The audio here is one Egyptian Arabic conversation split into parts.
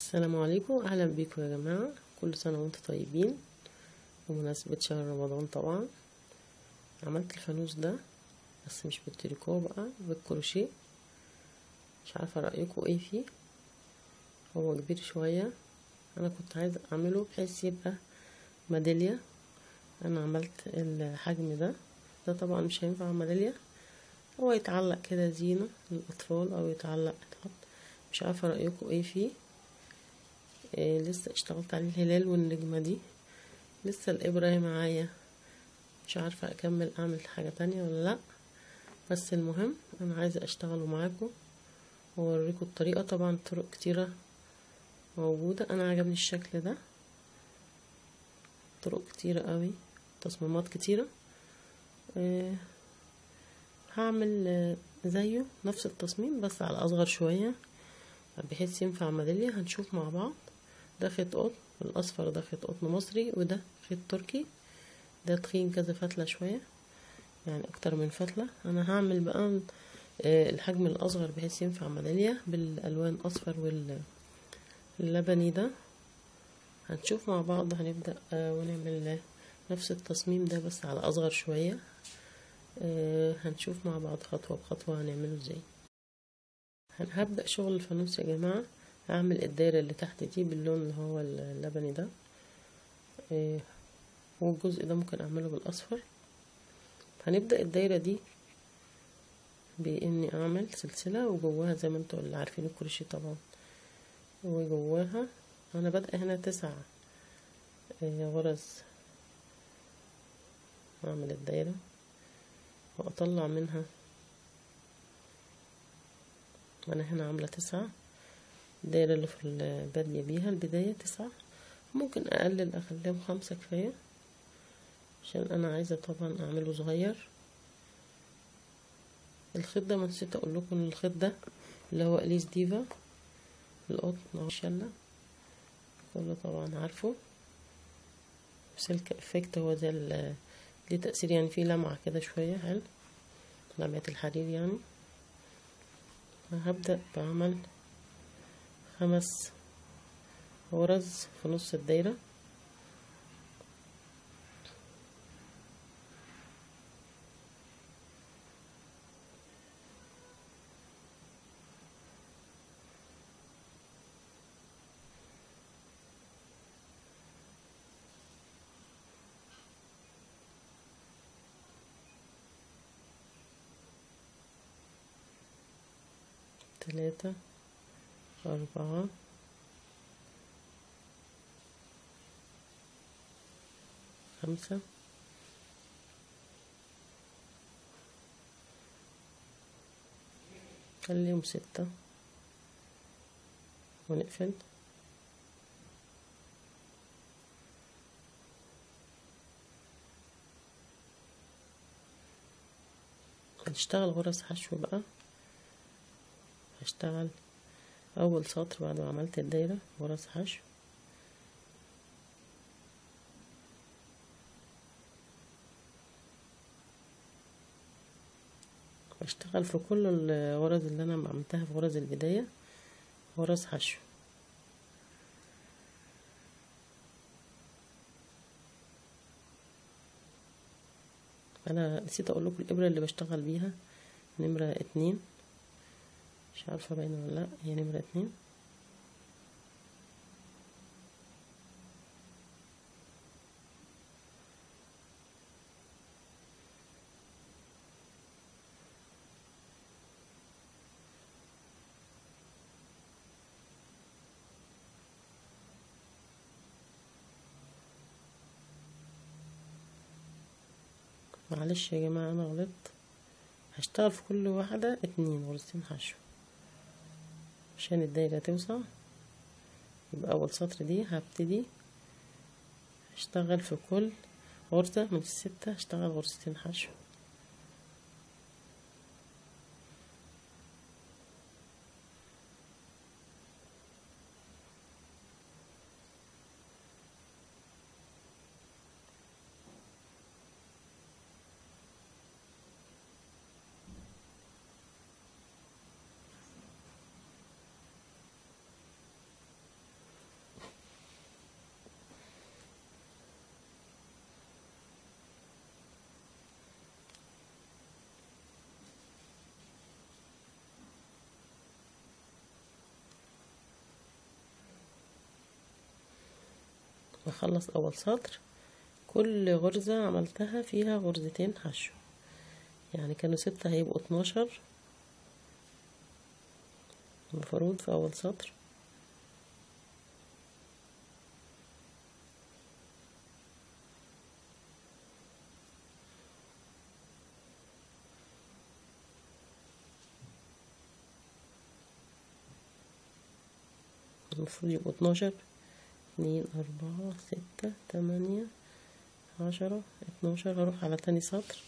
السلام عليكم اهلا بيكم يا جماعه كل سنه وانتم طيبين بمناسبه شهر رمضان طبعا عملت الفانوس ده بس مش بالتريكو بقى بالكروشيه مش عارفه رايكم ايه فيه هو كبير شويه انا كنت عايزه اعمله بحيث يبقى ميداليه انا عملت الحجم ده ده طبعا مش هينفع ميداليه هو يتعلق كده زينه للاطفال او يتعلق يتحط مش عارفه رايكم ايه فيه إيه لسه اشتغلت عليه الهلال والنجمة دي لسه الإبرة هي معايا مش عارفة أكمل أعمل حاجة تانية ولا لأ بس المهم أنا عايزة أشتغله معاكم وأوريكم الطريقة طبعا طرق كتيرة موجودة أنا عجبني الشكل ده طرق كتيرة قوي تصميمات كتيرة إيه هعمل آه، زيه نفس التصميم بس على أصغر شوية بحيث ينفع ميدالية هنشوف مع بعض ده خيط قطن الأصفر ده خيط قطن مصري وده خيط تركي ده تخين كذا فتلة شوية يعني أكتر من فتلة أنا هعمل بقى آه، الحجم الأصغر بحيث ينفع ميدالية بالألوان أصفر واللبني ده هنشوف مع بعض هنبدأ آه، ونعمل نفس التصميم ده بس على أصغر شوية آه، هنشوف مع بعض خطوة بخطوة هنعمله ازاي أنا هبدأ شغل الفانوس يا جماعة هعمل الدايرة اللي تحت دي باللون اللي هو اللبني ده إيه والجزء ده ممكن أعمله بالأصفر هنبدأ الدايرة دي بإني أعمل سلسلة وجواها زي ما انتوا اللي عارفين الكروشيه طبعا وجواها أنا بادئة هنا تسع إيه غرز أعمل الدايرة وأطلع منها أنا هنا عاملة تسعة الدايرة اللي في البادية بيها البداية تسعة ممكن أقلل أخليهم خمسة كفاية عشان أنا عايزة طبعا أعمله صغير الخيط ده ما نسيت أقول لكم الخيط ده اللي هو أليس ديفا القطن أو الشلة كله طبعا عارفه سلك افكت هو ده ليه تأثير يعني فيه لمعة كده شوية حلو لمعة الحرير يعني هبدأ بعمل خمس غرز في نص الدايرة ثلاثة أربعة خمسة خليهم ستة ونقفل هنشتغل غرز حشو بقى هشتغل اول سطر بعد ما عملت الدايرة غرز حشو بشتغل في كل الغرز اللي انا عملتها في غرز البداية غرز حشو انا نسيت اقول لكم الابرة اللي بشتغل بيها نمرة اتنين مش عارفة باينة ولا لا هي نمرة اتنين معلش يا جماعة انا غلطت هشتغل في كل واحدة اتنين غرزتين حشو عشان الدايرة توسع يبقى أول سطر دي هبتدي اشتغل في كل غرزة من الستة اشتغل غرزتين حشو بخلص اول سطر كل غرزة عملتها فيها غرزتين حشو يعني كانوا ستة هيبقوا اتناشر المفروض في اول سطر المفروض يبقوا اتناشر اتنين اربعة ستة تمانية عشرة اتناشر هروح على تاني سطر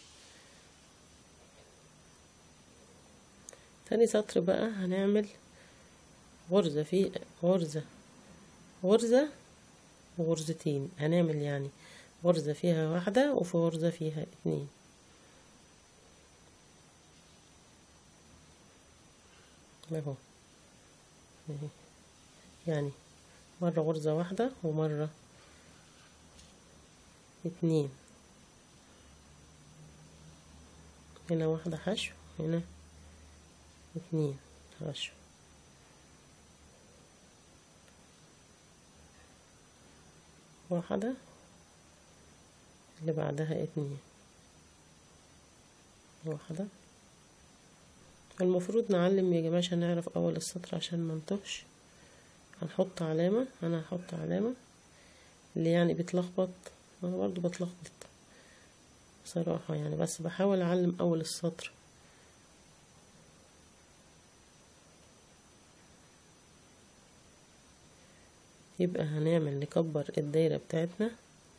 تاني سطر بقى هنعمل غرزة في غرزة غرزة وغرزتين هنعمل يعني غرزة فيها واحدة وفي غرزة فيها اتنين اهو اهي. يعني مرة غرزة واحدة ومرة اتنين هنا واحدة حشو هنا اتنين حشو واحدة اللي بعدها اتنين واحدة المفروض نعلم يا جماعة عشان نعرف أول السطر عشان منتهش هنحط علامة أنا هحط علامة اللي يعني بتلخبط أنا برضو بتلخبط بصراحة يعني بس بحاول أعلم أول السطر يبقى هنعمل نكبر الدايرة بتاعتنا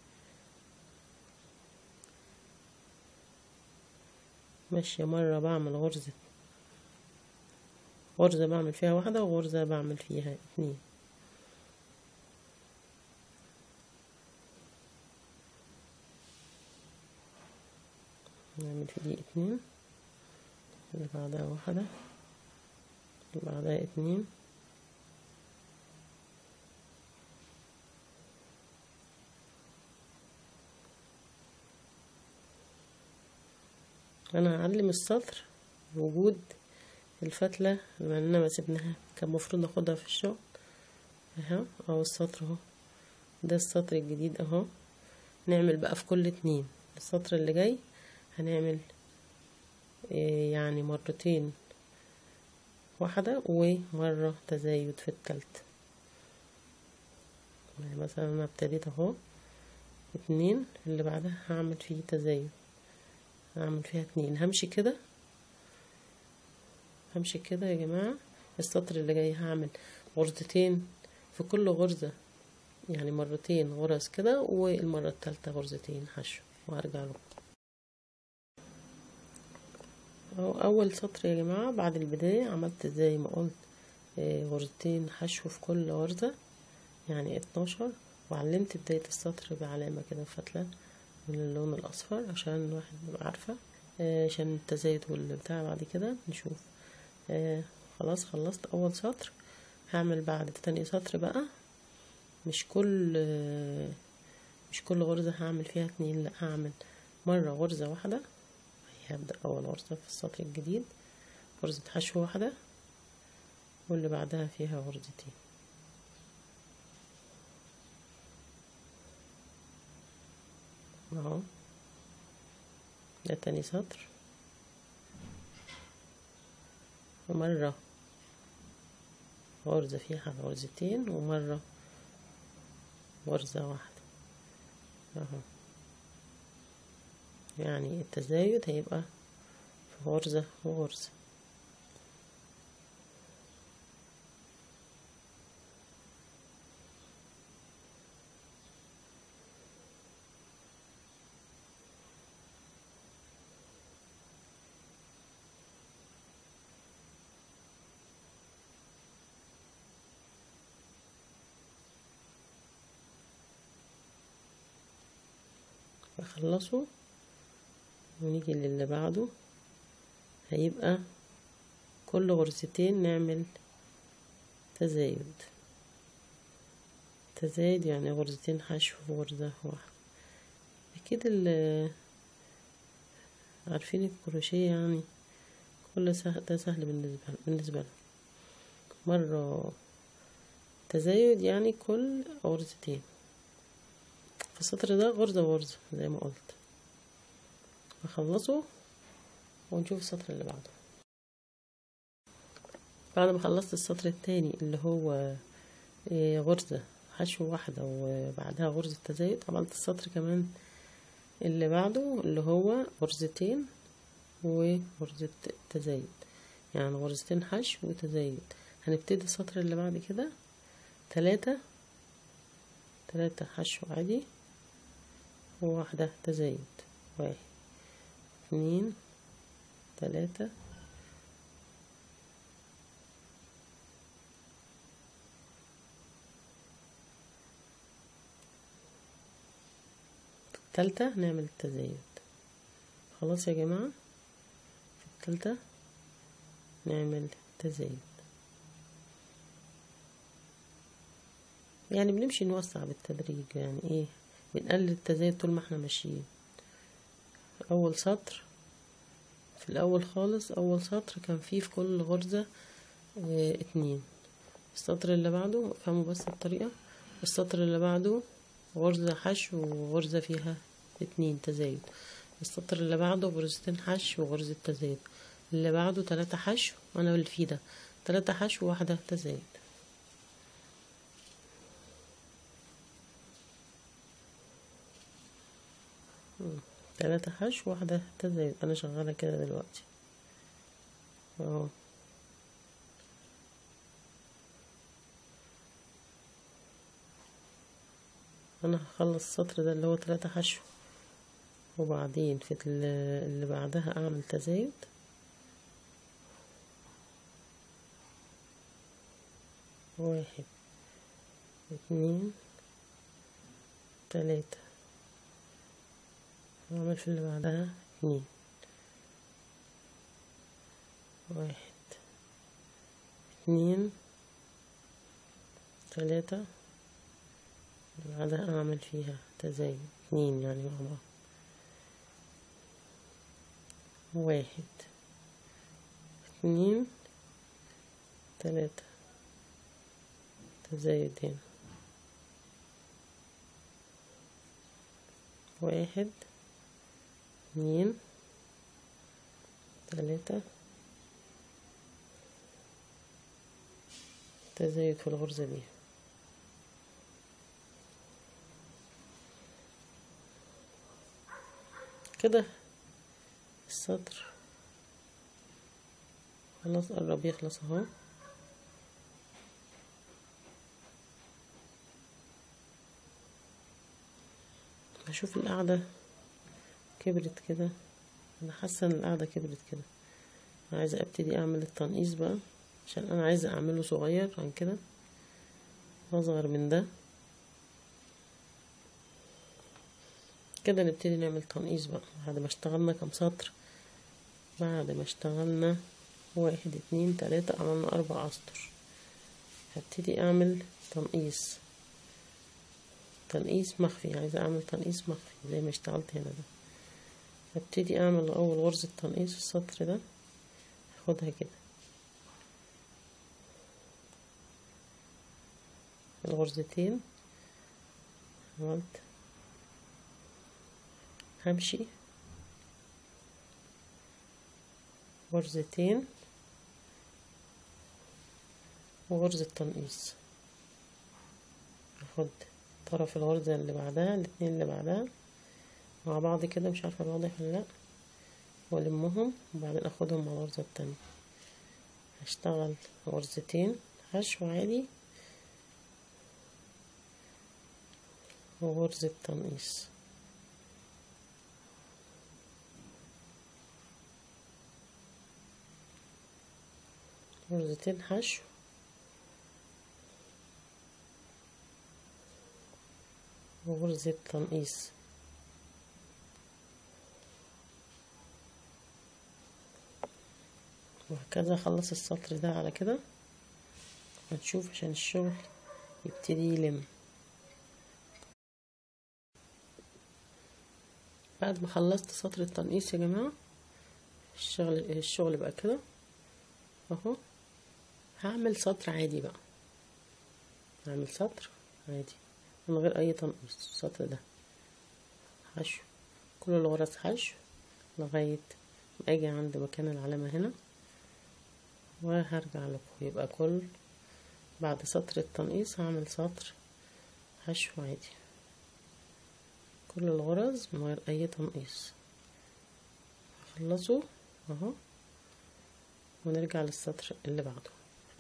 ماشية مرة بعمل غرزة غرزة بعمل فيها واحدة وغرزة بعمل فيها اتنين نعمل في دي اتنين اللي بعدها واحدة اللي بعدها اتنين انا هعلم السطر وجود الفتلة بما اننا ما سيبناها كان المفروض ناخدها في الشغل اهو اهو السطر اهو ده السطر الجديد اهو نعمل بقى في كل اتنين السطر اللي جاي هنعمل إيه يعني مرتين واحدة ومرة تزايد في التالتة يعني مثلا انا ابتديت اهو اتنين اللي بعدها هعمل فيه تزايد هعمل فيها اتنين همشي كده همشي كده يا جماعة السطر اللي جاي هعمل غرزتين في كل غرزة يعني مرتين غرز كده والمرة التالتة غرزتين حشو وهرجع لكم أهو اول سطر يا جماعة بعد البداية عملت زي ما قلت آه، غرزتين حشو في كل غرزة يعني اتناشر وعلمت بداية السطر بعلامة كده فتلة من اللون الأصفر عشان الواحد يبقى عارفة آه، عشان التزايد والبتاع بعد كده نشوف آه، خلاص خلصت أول سطر هعمل بعد تاني سطر بقى مش كل آه، مش كل غرزة هعمل فيها اتنين لأ هعمل مرة غرزة واحدة هبدأ أول غرزة في السطر الجديد غرزة حشو واحدة واللي بعدها فيها غرزتين اهو ده تاني سطر ومرة غرزة فيها غرزتين ومرة غرزة واحدة اهو يعني التزايد هيبقى في غرزة وغرزة نخلصه ونيجي للي بعده هيبقى كل غرزتين نعمل تزايد تزايد يعني غرزتين حشو في غرزة واحدة أكيد ال عارفين الكروشيه يعني كل سهل ده سهل بالنسبة بالنسبة لهم مرة تزايد يعني كل غرزتين السطر ده غرزة غرزة زي ما قلت هخلصه ونشوف السطر اللي بعده بعد ما خلصت السطر التاني اللي هو إيه، غرزة حشو واحدة وبعدها غرزة تزايد عملت السطر كمان اللي بعده اللي هو غرزتين وغرزة تزايد يعني غرزتين حشو وتزايد هنبتدي السطر اللي بعد كده تلاتة تلاتة حشو عادي وواحدة تزايد واحد اتنين تلاتة التالتة هنعمل التزايد خلاص يا جماعة في التالتة نعمل تزايد يعني بنمشي نوسع بالتدريج يعني ايه بنقلل التزايد طول ما احنا ماشيين اول سطر في الاول خالص اول سطر كان فيه في كل غرزة اه اتنين السطر اللي بعده افهموا بس الطريقة السطر اللي بعده غرزة حشو وغرزة فيها اتنين تزايد السطر اللي بعده غرزتين حشو وغرزة تزايد اللي بعده تلاتة حشو وانا اللي فيه ده تلاتة حشو وواحدة تزايد تلاتة حشو واحدة تزايد انا شغالة كده دلوقتي اهو انا هخلص السطر ده اللي هو تلاتة حشو وبعدين في اللي بعدها اعمل تزايد واحد اتنين تلاتة اعمل في اللي بعدها اتنين واحد اتنين تلاتة اللي بعدها اعمل فيها تزايد اتنين يعني مع بعض واحد اتنين تلاتة تزايد هنا واحد اتنين تلاتة تزايد في الغرزة دي كده السطر خلاص قرب يخلص اهو هشوف القعدة كبرت كده انا حاسة ان القعدة كبرت كده عايزة ابتدي اعمل التنقيص بقى عشان انا عايزة اعمله صغير عن كده اصغر من ده كده نبتدي نعمل تنقيص بقى بعد ما اشتغلنا كام سطر بعد ما اشتغلنا واحد اتنين تلاتة عملنا اربع اسطر هبتدي اعمل تنقيص تنقيص مخفي عايزة اعمل تنقيص مخفي زي ما اشتغلت هنا ده هبتدي اعمل اول غرزة تنقيص السطر ده هاخدها كده الغرزتين عملت همشي غرزتين وغرزة تنقيص اخد طرف الغرزة اللي بعدها الاتنين اللي بعدها مع بعض كده مش عارفة واضح ولا لا والمهم وبعدين اخدهم مع الغرزة التانية هشتغل غرزتين حشو عادي وغرزة تنقيص غرزتين حشو وغرزة تنقيص وهكذا اخلص السطر ده على كده هنشوف عشان الشغل يبتدي يلم بعد ما خلصت سطر التنقيص يا جماعة الشغل الشغل بقى كده اهو هعمل سطر عادي بقى هعمل سطر عادي من غير اي تنقيص السطر ده حشو كل الغرز حشو لغاية ما اجي عند مكان العلامة هنا وهرجع لكم يبقى كل بعد سطر التنقيص هعمل سطر حشو عادي كل الغرز من غير اي تنقيص هخلصه اهو ونرجع للسطر اللي بعده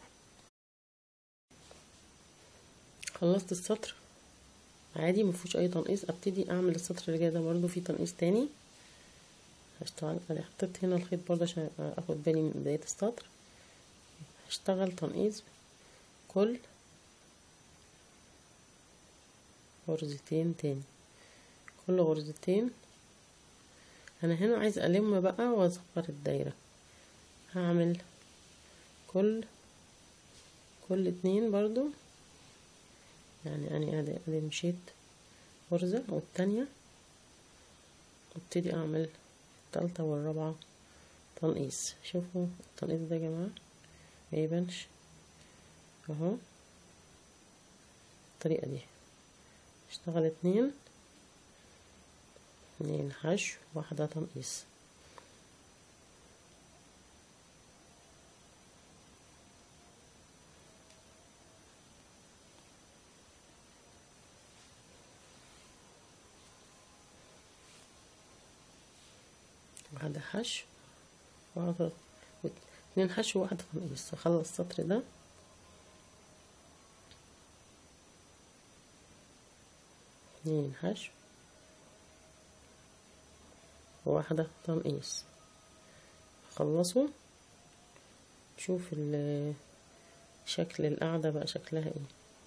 خلصت السطر عادي مفيهوش اي تنقيص ابتدي اعمل السطر اللي جاي ده برضو فيه تنقيص تاني هشتغل انا حطيت هنا الخيط برضه عشان اخد بالي من بداية السطر هشتغل تنقيص كل غرزتين تاني كل غرزتين انا هنا عايز الم بقى واصغر الدايرة هعمل كل كل اتنين برضو يعني انا ادي ادي مشيت غرزة والتانية وابتدي اعمل التالتة والرابعة تنقيص شوفوا التنقيص ده يا جماعة ميبانش اهو الطريقة دي اشتغل اتنين اتنين حشو واحدة تنقيص واحدة حشو واحدة اتنين حشو واحدة تنقيص اخلص السطر ده اتنين حشو وواحدة تنقيص اخلصه شوف شكل القاعدة بقى شكلها ايه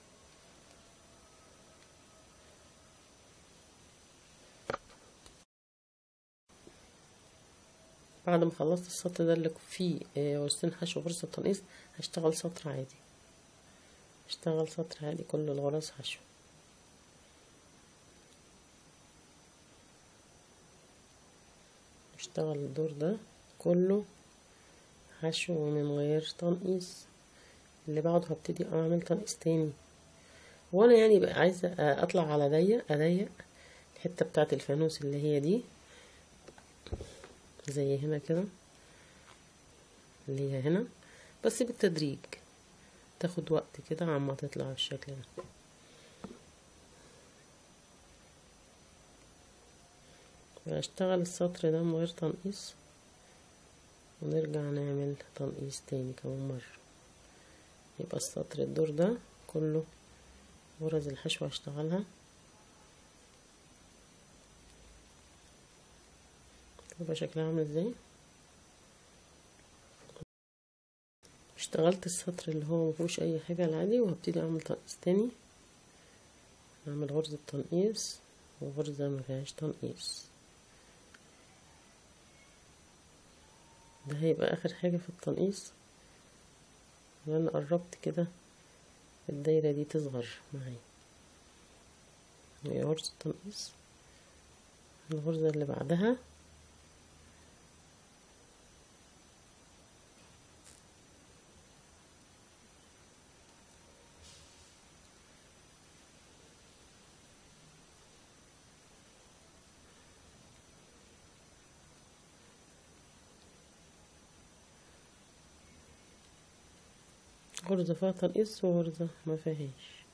بعد ما خلصت السطر ده اللي فيه غرزتين حشو وغرزة تنقيص هشتغل سطر عادي هشتغل سطر عادي كل الغرز حشو هشتغل الدور ده كله حشو من غير تنقيص اللي بعده هبتدي اعمل تنقيص تاني وانا يعني بقى عايزة اطلع على ضيق اضيق الحتة بتاعة الفانوس اللي هي دي زي هنا كده اللي هي هنا بس بالتدريج تاخد وقت كده عما تطلع بالشكل ده هشتغل السطر ده من غير تنقيص ونرجع نعمل تنقيص تاني كمان مرة يبقى السطر الدور ده كله غرز الحشو هشتغلها يبقى شكلها عامل ازاي اشتغلت السطر اللي هو مفيهوش اي حاجة العادي وهبتدي اعمل تنقيص تاني اعمل غرزة تنقيص وغرزة مفيهاش تنقيص ده هيبقى اخر حاجة في التنقيص وانا قربت كده الدايرة دي تصغر معايا هي غرزة تنقيص الغرزة اللي بعدها غرزة فيها تنقيص وغرزة ما فيهاش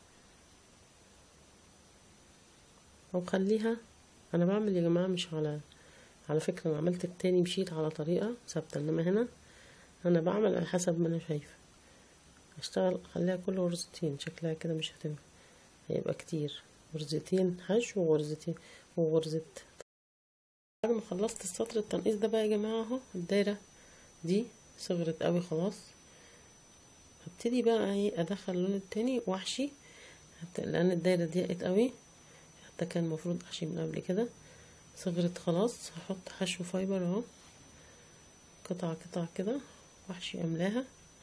او خليها انا بعمل يا جماعة مش على على فكرة انا عملت التاني مشيت على طريقة ثابتة انما هنا انا بعمل على حسب ما انا شايفة اشتغل خليها كل غرزتين شكلها كده مش هتنفع هيبقى كتير غرزتين حشو وغرزتين وغرزة بعد ما خلصت السطر التنقيص ده بقى يا جماعة اهو الدايرة دي صغرت قوي خلاص هبتدي بقى ايه ادخل اللون التاني واحشي لان الدايره ضيقت قوي حتى كان المفروض احشي من قبل كده صغرت خلاص هحط حشو فايبر اهو قطعه قطعه كده واحشي املاها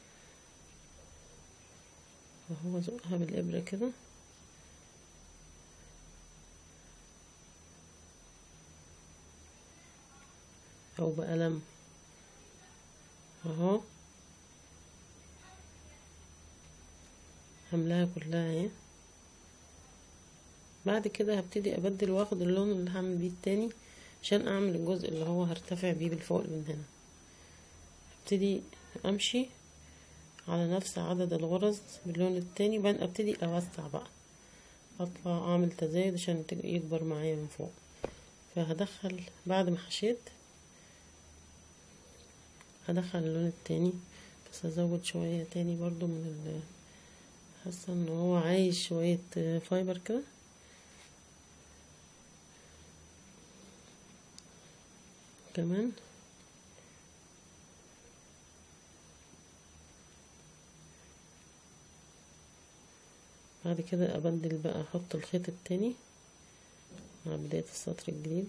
وهو ازقها بالابره كده او بقلم اهو هملاها كلها اهي بعد كده هبتدي ابدل واخد اللون اللي هعمل بيه التاني عشان اعمل الجزء اللي هو هرتفع بيه بالفوق من هنا هبتدي امشي على نفس عدد الغرز باللون التاني بعدين ابتدي اوسع بقى اطلع اعمل تزايد عشان يكبر معايا من فوق فهدخل بعد ما حشيت هدخل اللون التاني بس ازود شوية تاني برضو من ال حاسة ان هو عايز شوية فايبر كده كمان بعد كده ابدل بقى احط الخيط التاني مع بداية السطر الجديد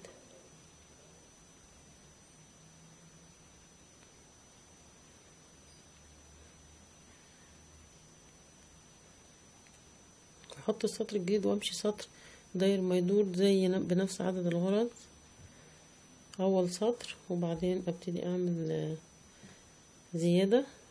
احط السطر الجديد وامشي سطر داير ما يدور زي بنفس عدد الغرز اول سطر وبعدين ابتدي اعمل زيادة